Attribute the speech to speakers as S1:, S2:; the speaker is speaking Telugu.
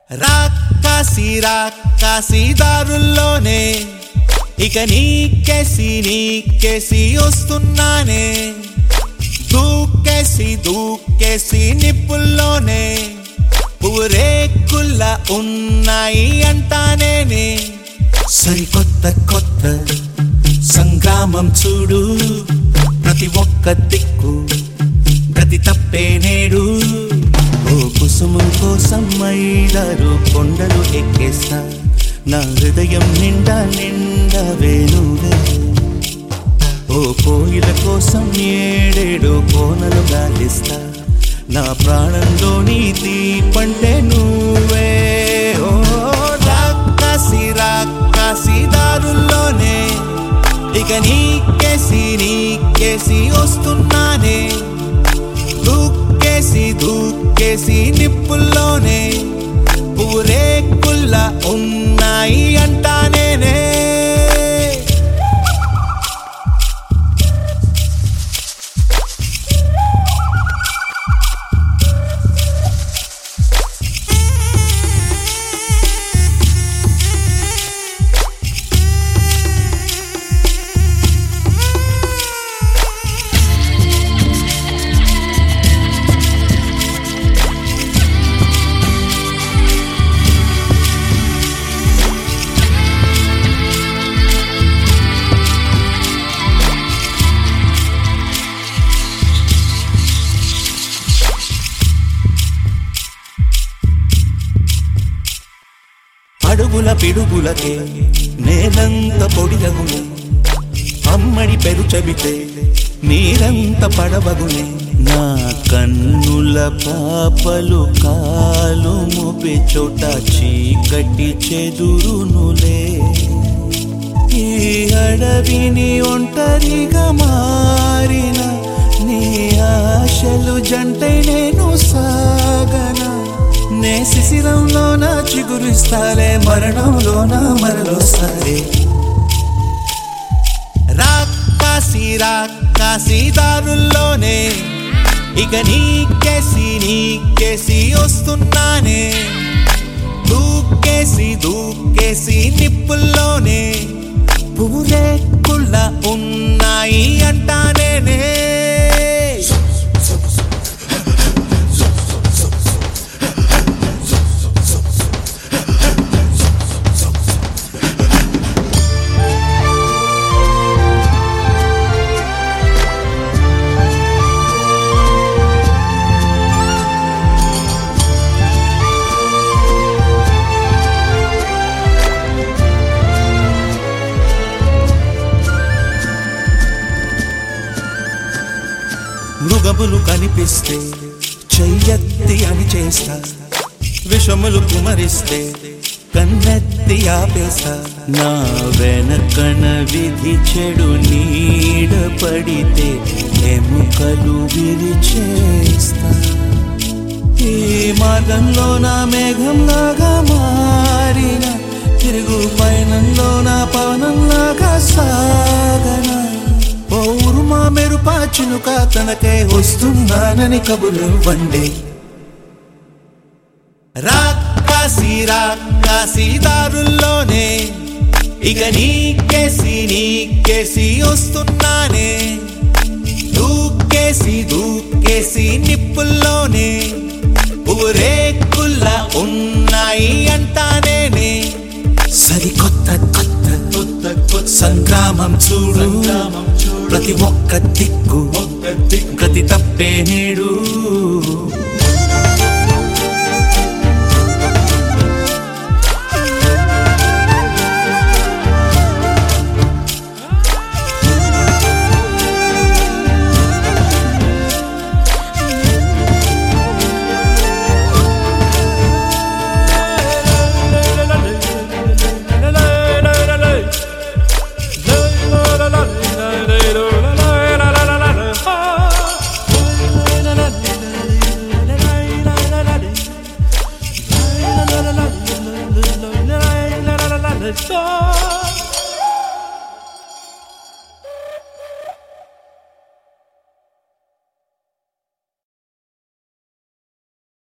S1: రాకాసి రాకాసి దారుల్లోనే ఇక నీకేసి నీకేసి వస్తున్నానే దూకేసి దూకేసి నిప్పుల్లోనే ఊరేకుల్లా ఉన్నాయి అంటానేనే సరికొత్త కొత్త సంగ్రామం చూడు ప్రతి ఒక్క దిక్కు గతి తప్పే నేడు ఓ కుసుము కోసం మైదారు కొండలు ఎక్కేస్తా నా హృదయం నిండా నిండా వేణువే ఓ కోయిల కోసం ఏడేడు కోనలు గాలిస్తా నా ప్రాణంలో నీ దీపంటే నువ్వే ఓ రాకాసి రాకాసి దారుల్లోనే ఇక నీకేసి నీకేసి వస్తున్నానే దూకేసి దూకేసి నిప్పుల్లోనే ఊరేకుల్లా ఉన్నాయి అంటానేనే అడుగుల పిడుగులకే నేలంత పొడిగగునే అమ్మడి పెరు చెబితే నీరంత పడవగునే నా కన్నుల పాపలు కాలు మోపే చోట చీకటి చెదురునులే ఈ అడవిని ఒంటరిగా మారిన నీ ఆశలు జంటై నేను సాగనా నే శిశిరంలోన చిగురిస్తాలే మరణంలోన మరలోస్తాలే రాకాసి రాకాసి దారుల్లోనే ఇక నీకేసి నీకేసి వస్తున్నానే దూకేసి దూకేసి నిప్పుల్లోనే పూరే కుళ్ళ ఉన్నాయి అంటానేనే మృగములు కనిపిస్తే చెయ్యెత్తి అని చేస్తా విషములు కుమరిస్తే కన్నెత్తి ఆపేస్తా నా వెనకన విధి చెడు నీడ పడితే ఎముకలు విరిచేస్తా ఈ మార్గంలో నా మేఘంలాగా మారిన తిరుగు పయనంలో నా పవనంలాగా సాగన పౌరు మా మెరుపా చినుక తనకే వస్తున్నానని కబులు వండే రాకాసి రాకాసి దారుల్లోనే ఇక నీకేసి నీకేసి వస్తున్నానే దూకేసి దూకేసి నిప్పుల్లోనే ఊరేకుల్లా ఉన్నాయి అంటానేనే సరికొత్త కొత్త కొత్త కొత్త సంగ్రామం చూడు ప్రతి ఒక్క దిక్కు గతి తప్పే నేడు